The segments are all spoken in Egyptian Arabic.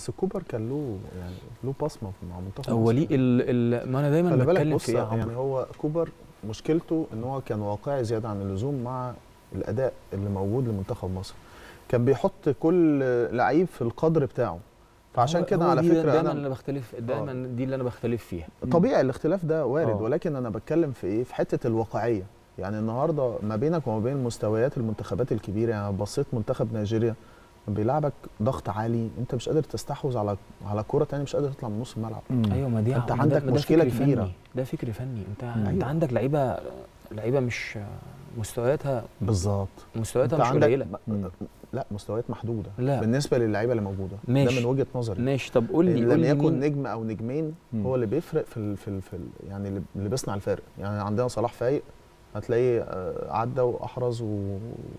بس كوبر كان له يعني له بصمه مع منتخب هو مصر. ليه ال ال ما انا دايما خلي بالك بتكلم بص في ايه يا يعني عمرو هو كوبر مشكلته ان هو كان واقعي زياده عن اللزوم مع الاداء اللي موجود لمنتخب مصر كان بيحط كل لعيب في القدر بتاعه فعشان هو- كده هو على دي فكره دايما انا انا بختلف دايما دي اللي انا بختلف فيها طبيعي الاختلاف ده وارد آه. ولكن انا بتكلم في ايه في حته الواقعيه يعني النهارده ما بينك وما بين مستويات المنتخبات الكبيره يعني بصيت منتخب نيجيريا بيلعبك ضغط عالي انت مش قادر تستحوذ على على كوره تاني مش قادر تطلع من نص الملعب ايوه ما دي أنت ما ده- عندك ما ده مشكلة فكر كبيرة. فني. ده فكر فني انت مم. انت أيوة. عندك لعيبه لعيبه مش مستوياتها بالظبط مستوياتها انت مش عندك قليله م- لا مستويات محدوده لا. بالنسبه للعيبه اللي موجوده ماشي. ده من وجهه نظري ماشي طب قول لي إن قول لم لي يكن مين نجم او نجمين مم. هو اللي بيفرق في ال في ال في ال يعني اللي- اللي بيصنع الفارق يعني عندنا صلاح فايق هتلاقيه آه، عدى واحرز و-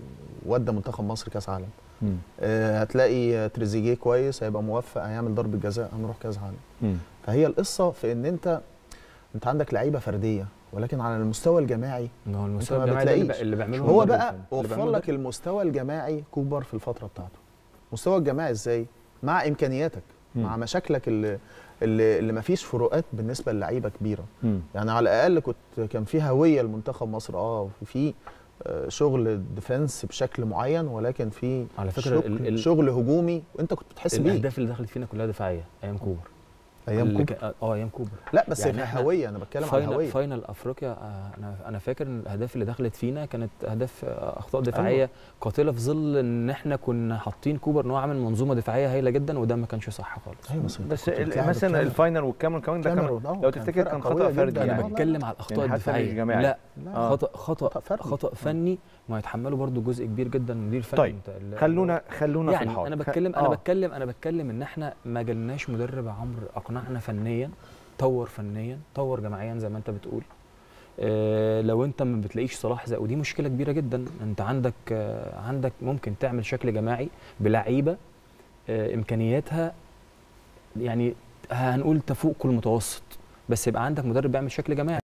وودى منتخب مصر كاس عالم مم. آه، هتلاقي تريزيجيه كويس هيبقى موفق هيعمل ضربه جزاء هنروح كاس عالم مم. فهي القصه في ان انت انت عندك لعيبه فرديه ولكن على المستوى الجماعي ما هو ما المستوى الجماعي ده اللي, بتلاقيش. ب- اللي بيعمله هو المدرب بقى الفني. اللي وفر بيعمله لك المستوى الجماعي كوبر في الفتره بتاعته المستوى الجماعي ازاي مع امكانياتك مم. مع مشاكلك اللي اللي, اللي ما فيش فروقات بالنسبه للعيبه كبيره مم. يعني على الاقل كنت كان في هويه لمنتخب مصر اه في آه، شغل ديفنس بشكل معين ولكن في على فكرة شغل, ال- ال- شغل هجومي وانت كنت بتحس بيه الاهداف اللي دخلت فينا كلها دفاعيه ايام كوبر ايام اللي كوبر كان- اه ايام كوبر لا بس يعني في إحنا هويه انا بتكلم عن فاينل هويه فاينل افريقيا آه، انا انا فاكر ان الاهداف اللي دخلت فينا كانت اهداف آه، اخطاء دفاعيه أيوة. قاتله في ظل ان احنا كنا حاطين كوبر ان هو عامل منظومه دفاعيه هايله جدا وده ما كانش صح خالص ايوه بس, بس كنت ال- بتلعب مثلا الكاميرون. الفاينل والكاميرون كمان ده كان كاميرون، آه، لو كان تفتكر فرقة كان قوية خطا فردي جداً. انا لا، يعني لا. بتكلم على الاخطاء يعني حتى مش الدفاعيه جماعي. لا لا. آه. خطا خطا خطأ فردي. خطا فني ما يتحمله برضو جزء كبير جدا من مدير فني طيب، انت ال- خلونا خلونا في يعني الحاضر انا خ- بتكلم انا آه. بتكلم انا بتكلم ان احنا ما جالناش مدرب يا عمرو اقنعنا فنيا طور فنيا طور جماعيا زي ما انت بتقول آه لو انت ما بتلاقيش صلاح زي ودي مشكله كبيره جدا انت عندك آه عندك ممكن تعمل شكل جماعي بلعيبه آه امكانياتها يعني هنقول تفوق كل متوسط بس يبقى عندك مدرب بيعمل شكل جماعي